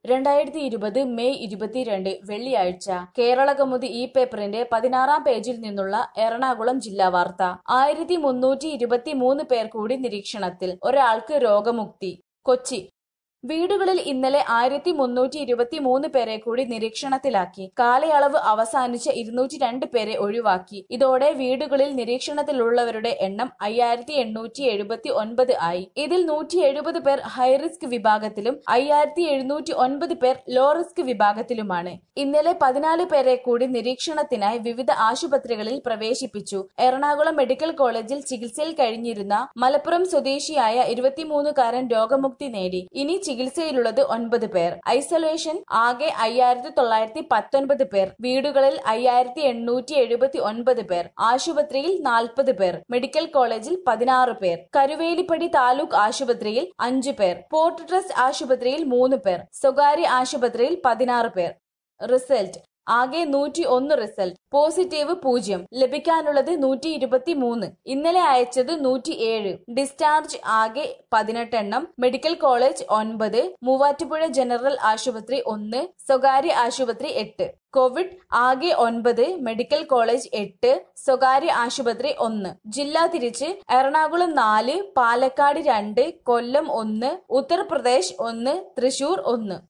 രണ്ടായിരത്തി ഇരുപത് മെയ് ഇരുപത്തിരണ്ട് വെള്ളിയാഴ്ച കേരളകൗമുദി ഈ പേപ്പറിന്റെ പതിനാറാം പേജിൽ നിന്നുള്ള എറണാകുളം ജില്ലാ വാർത്ത ആയിരത്തി മുന്നൂറ്റി ഇരുപത്തിമൂന്ന് പേർ കൂടി നിരീക്ഷണത്തിൽ ഒരാൾക്ക് രോഗമുക്തി കൊച്ചി വീടുകളിൽ ഇന്നലെ ആയിരത്തി മുന്നൂറ്റി ഇരുപത്തി മൂന്ന് പേരെ കൂടി നിരീക്ഷണത്തിലാക്കി കാലയളവ് അവസാനിച്ച ഇരുന്നൂറ്റി രണ്ട് പേരെ ഒഴിവാക്കി ഇതോടെ വീടുകളിൽ നിരീക്ഷണത്തിലുള്ളവരുടെ എണ്ണം അയ്യായിരത്തി എണ്ണൂറ്റി എഴുപത്തി ഒൻപത് ആയി ഇതിൽ നൂറ്റി എഴുപത് പേർ ഹൈറിസ്ക് വിഭാഗത്തിലും അയ്യായിരത്തി എഴുന്നൂറ്റി ഒൻപത് പേർ ലോ റിസ്ക് വിഭാഗത്തിലുമാണ് ഇന്നലെ പതിനാല് പേരെ കൂടി നിരീക്ഷണത്തിനായി വിവിധ ആശുപത്രികളിൽ പ്രവേശിപ്പിച്ചു എറണാകുളം മെഡിക്കൽ കോളേജിൽ ചികിത്സയിൽ കഴിഞ്ഞിരുന്ന മലപ്പുറം സ്വദേശിയായ ഇരുപത്തിമൂന്നുകാരൻ രോഗമുക്തി നേടി ഇനി ചികിത്സയിലുള്ളത് ഒൻപത് പേർ ഐസൊലേഷൻ ആകെ അയ്യായിരത്തി തൊള്ളായിരത്തി പത്തൊൻപത് പേർ വീടുകളിൽ അയ്യായിരത്തി എണ്ണൂറ്റി എഴുപത്തി ഒൻപത് പേർ ആശുപത്രിയിൽ നാൽപ്പത് പേർ മെഡിക്കൽ കോളേജിൽ പതിനാറ് പേർ കരുവേലിപ്പടി താലൂക്ക് ആശുപത്രിയിൽ അഞ്ചു പേർ പോർട്ട് ട്രസ്റ്റ് ആശുപത്രിയിൽ മൂന്ന് പേർ സ്വകാര്യ ആശുപത്രിയിൽ പതിനാറ് പേർ റിസൾട്ട് ആകെ നൂറ്റി ഒന്ന് റിസൾട്ട് പോസിറ്റീവ് പൂജ്യം ലഭിക്കാനുള്ളത് നൂറ്റി ഇരുപത്തി മൂന്ന് ഇന്നലെ അയച്ചത് നൂറ്റി ഏഴ് ഡിസ്ചാർജ് ആകെ പതിനെട്ടെണ്ണം മെഡിക്കൽ കോളേജ് ഒൻപത് മൂവാറ്റുപുഴ ജനറൽ ആശുപത്രി ഒന്ന് സ്വകാര്യ ആശുപത്രി എട്ട് കോവിഡ് ആകെ ഒൻപത് മെഡിക്കൽ കോളേജ് എട്ട് സ്വകാര്യ ആശുപത്രി ഒന്ന് ജില്ലാ തിരിച്ച് എറണാകുളം നാല് പാലക്കാട് രണ്ട് കൊല്ലം ഒന്ന് ഉത്തർപ്രദേശ് ഒന്ന് തൃശൂർ ഒന്ന്